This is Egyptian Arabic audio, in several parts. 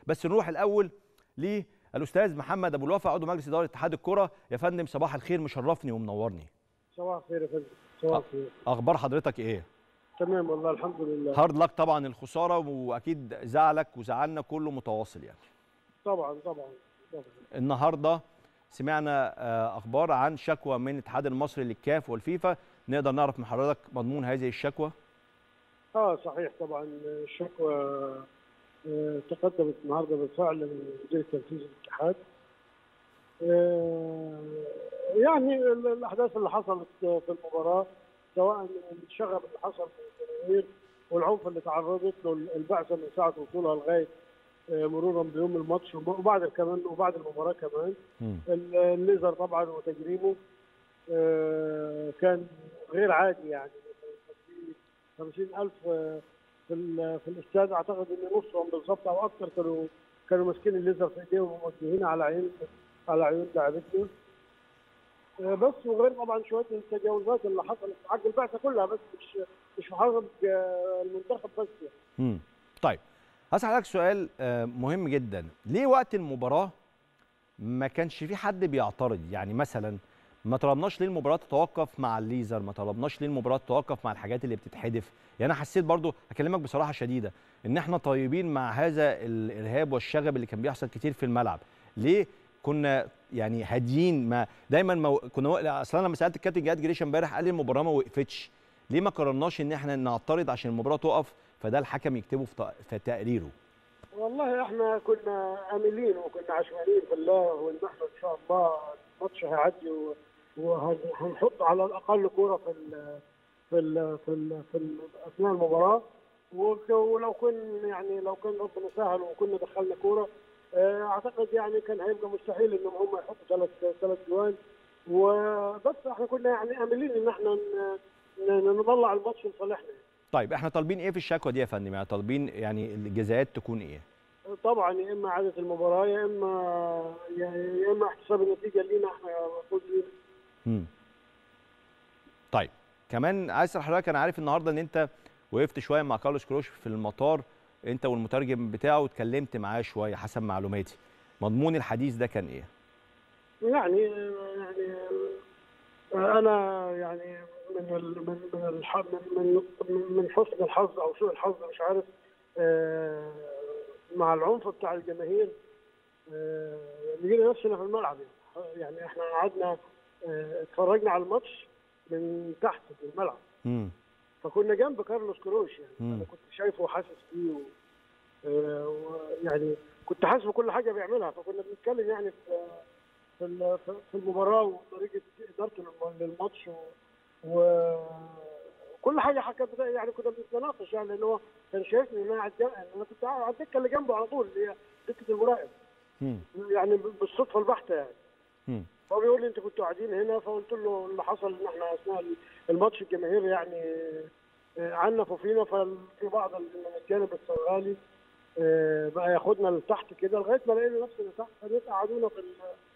بس نروح الاول للاستاذ محمد ابو الوفا عضو مجلس اداره اتحاد الكره يا فندم صباح الخير مشرفني ومنورني صباح الخير يا فندم صباح الخير اخبار حضرتك ايه تمام والله الحمد لله هارد لك طبعا الخساره واكيد زعلك وزعلنا كله متواصل يعني طبعا طبعا طبعا النهارده سمعنا آه، اخبار عن شكوى من الاتحاد المصري للكاف والفيفا نقدر نعرف من حضرتك مضمون هذه الشكوى اه صحيح طبعا الشكوى آه، تقدمت النهارده بالفعل من مدير التنفيذي للاتحاد آه، يعني ال- الاحداث اللي حصلت في المباراه سواء الشغب اللي حصل في الجماهير والعنف اللي تعرضت له البعثه من ساعه وصولها لغايه آه، مرورا بيوم الماتش وبعد كمان وبعد المباراه كمان مم. الليزر طبعا وتجريبه آه، كان غير عادي يعني كان في 50000 آه، في ال- في الاستاد اعتقد ان نصهم بالظبط او اكثر كانوا كانوا ماسكين الليزر في ايديهم وموجهين على عيون على عيون لاعبتنا آه، بس وغير طبعا شويه التجاوزات اللي حصلت في حق البعثه كلها بس مش مش في حق آه، المنتخب بس يعني. مم. طيب هسأل حضرتك سؤال آه، مهم جدا ليه وقت المباراة ما كانش في حد بيعترض يعني مثلا ما طلبناش ليه المباراة تتوقف مع الليزر ما طلبناش ليه المباراة تتوقف مع الحاجات اللي بتتحدف يعني انا حسيت برضو هكلمك بصراحة شديدة ان احنا طيبين مع هذا الارهاب والشغب اللي كان بيحصل كتير في الملعب ليه كنا يعني هاديين ما دايما ما كنا اصلا لما سالت الكابتن جهاد جريشه امبارح قال لي المباراه ما وقفتش ليه ما قررناش ان احنا نعترض عشان المباراه تقف فده الحكم يكتبه في ت- في تقريره والله احنا كنا املين وكنا عشمانين في الله وان احنا ان شاء الله الماتش هيعدي و- وهنحط على الاقل كوره في ال في ال في ال في ال اثناء المباراه وك- ولو كن يعني لو كان ربنا سهل وكنا دخلنا كوره اه، اعتقد يعني كان هيبقى مستحيل انهم هم يحطوا ثلاث ثلاث جوان وبس احنا كنا يعني املين ان احنا ن- ن- نطلع الماتش لصالحنا طيب احنا طالبين ايه في الشكوى دي يا فندم يعني طالبين يعني الجزاءات تكون ايه طبعا يا اما اعاده المباراه يا اما يا اما احتساب النتيجه لينا احنا المفروض لينا مم. طيب كمان عايز اسال حضرتك انا عارف النهارده ان انت وقفت شويه مع كارلوس كروش في المطار انت والمترجم بتاعه واتكلمت معاه شويه حسب معلوماتي مضمون الحديث ده كان ايه يعني يعني انا يعني من ال من من الح- من من من حسن الحظ او سوء الحظ مش عارف آه، مع العنف بتاع الجماهير آه، لقينا نفسنا في الملعب يعني. يعني احنا قعدنا آه، اتفرجنا على الماتش من تحت في الملعب امم فكنا جنب كارلوس كروش يعني مم. انا كنت شايفه وحاسس بيه و... آه، و- يعني كنت حاسس بكل حاجه بيعملها فكنا بنتكلم يعني في في ال- في- في المباراه وطريقه ادارته للم- للماتش و- وكل حاجه حكت يعني كنا بنتناقش يعني لان هو كان شايفني ان انا على الج- انا كنت قاعد على الدكه اللي جنبه على طول اللي هي دكه المراقب امم يعني بالصدفه البحته يعني امم فهو بيقول لي انتوا كنتوا قاعدين هنا فقلت له اللي حصل ان احنا اثناء الماتش الجماهير يعني آه، عنفوا فينا ففي بعض من الجانب الصغالي آه، بقى ياخدنا لتحت كده لغايه ما لقينا نفسنا تحت فجيت قعدونا في ال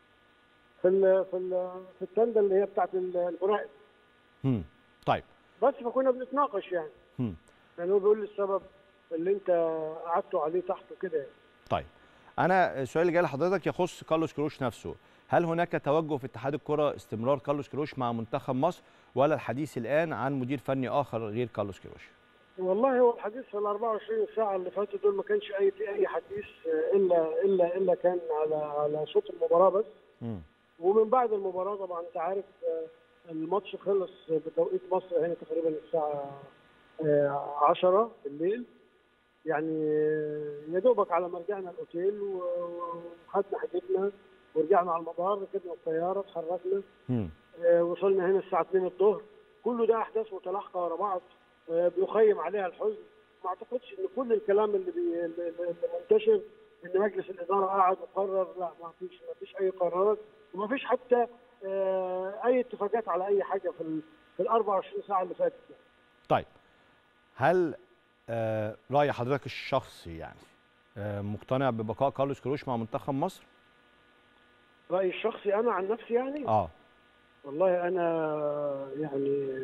في ال في ال في التنده اللي هي بتاعت المراقب امم طيب بس فكنا بنتناقش يعني امم يعني هو بيقول لي السبب اللي انت قعدتوا عليه تحت وكده يعني طيب انا السؤال اللي جاي لحضرتك يخص كارلوس كروش نفسه هل هناك توجه في اتحاد الكره استمرار كارلوس كروش مع منتخب مصر ولا الحديث الان عن مدير فني اخر غير كارلوس كروش والله هو الحديث في ال 24 ساعة اللي فاتوا دول ما كانش أي في أي حديث آه، إلا إلا إلا كان على على صوت المباراة بس امم ومن بعد المباراة طبعا أنت عارف آه، الماتش خلص بتوقيت مصر هنا تقريبا الساعة آه، 10 بالليل يعني آه، يا دوبك على ما رجعنا الأوتيل و- وخدنا حاجتنا ورجعنا على المطار ركبنا الطيارة اتحركنا امم آه، وصلنا هنا الساعة 2 الظهر كله ده أحداث متلاحقة ورا بعض آه، بيخيم عليها الحزن ما أعتقدش إن كل الكلام اللي, بي... اللي اللي منتشر إن مجلس الإدارة قعد وقرر لا ما فيش ما فيش أي قرارات وما فيش حتى آه، أي اتفاقات على أي حاجة في ال... في ال 24 ساعة اللي فاتت يعني. طيب هل آه راي حضرتك الشخصي يعني آه مقتنع ببقاء كارلوس كروش مع منتخب مصر رأيي الشخصي أنا عن نفسي يعني اه والله أنا يعني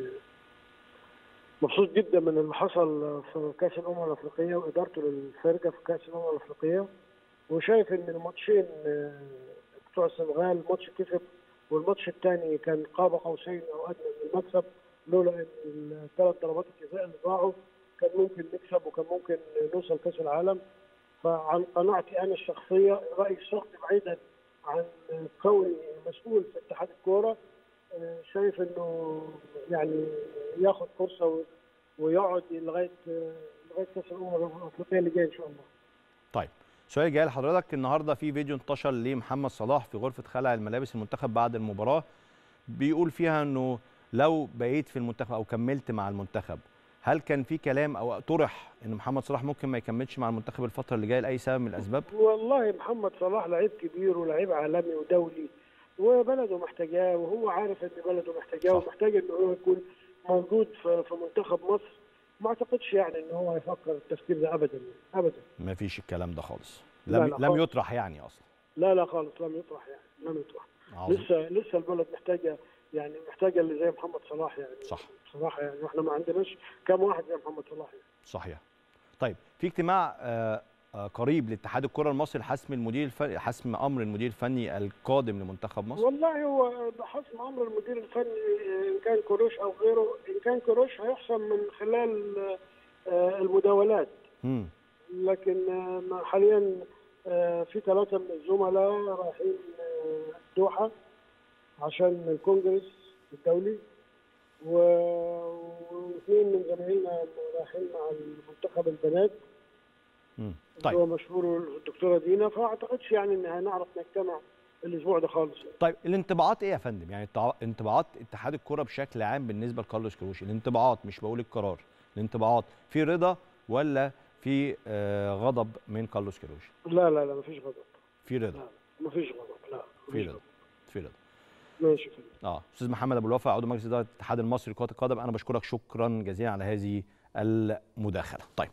مبسوط جدا من اللي حصل في كأس الأمم الأفريقية وإدارته للفرقة في كأس الأمم الأفريقية وشايف ان الماتشين آه، بتوع السنغال ماتش كسب والماتش الثاني كان قاب قوسين او ادنى من المكسب لولا ان الثلاث ضربات الجزاء اللي ضاعوا كان ممكن نكسب وكان ممكن نوصل كاس العالم فعن قناعتي انا الشخصيه رايي الشخصي بعيدا عن كوني مسؤول في اتحاد الكوره آه، شايف انه يعني ياخد فرصه و- ويقعد لغايه آه، لغايه كاس الامم الافريقيه اللي جايه ان شاء الله. طيب سؤال جاي لحضرتك النهارده في فيديو انتشر لمحمد صلاح في غرفه خلع الملابس المنتخب بعد المباراه بيقول فيها انه لو بقيت في المنتخب او كملت مع المنتخب هل كان في كلام او طرح ان محمد صلاح ممكن ما يكملش مع المنتخب الفتره اللي جايه لاي سبب من الاسباب؟ والله محمد صلاح لعيب كبير ولعيب عالمي ودولي وبلده محتاجاه وهو عارف ان بلده محتاجاه صح. ومحتاج ان هو يكون موجود في في منتخب مصر ما اعتقدش يعني ان هو هيفكر التفكير ده ابدا ابدا ما فيش الكلام ده خالص لا، لم لا لم خالص. يطرح يعني اصلا لا لا خالص لم يطرح يعني لم يطرح عظيم. لسه لسه البلد محتاجه يعني محتاجه اللي زي محمد صلاح يعني صح بصراحه يعني واحنا ما عندناش كام واحد زي محمد صلاح يعني. صحيح طيب في اجتماع آه، آه، قريب لاتحاد الكره المصري لحسم المدير الفني حسم امر المدير الفني القادم لمنتخب مصر والله هو بحسب امر المدير الفني ان كان كروش او غيره ان كان كروش هيحسم من خلال آه، المداولات امم لكن آه، حاليا آه، في ثلاثه من الزملاء رايحين آه، الدوحه عشان الكونجرس الدولي و- واثنين من زمايلنا رايحين مع المنتخب البنات امم طيب. طيب هو مشهور الدكتوره دينا فاعتقدش يعني ان هنعرف نجتمع الاسبوع ده خالص طيب الانطباعات ايه يا فندم يعني التع- انطباعات اتحاد الكره بشكل عام بالنسبه لكارلوس كروش الانطباعات مش بقول القرار الانطباعات في رضا ولا في آه، غضب من كارلوس كروش لا لا لا مفيش غضب في رضا لا مفيش غضب لا في مفيش رضا غضب في رضا ماشي كده اه استاذ محمد ابو الوفا عضو مجلس اداره الاتحاد المصري لكره القدم انا بشكرك شكرا جزيلا على هذه المداخله طيب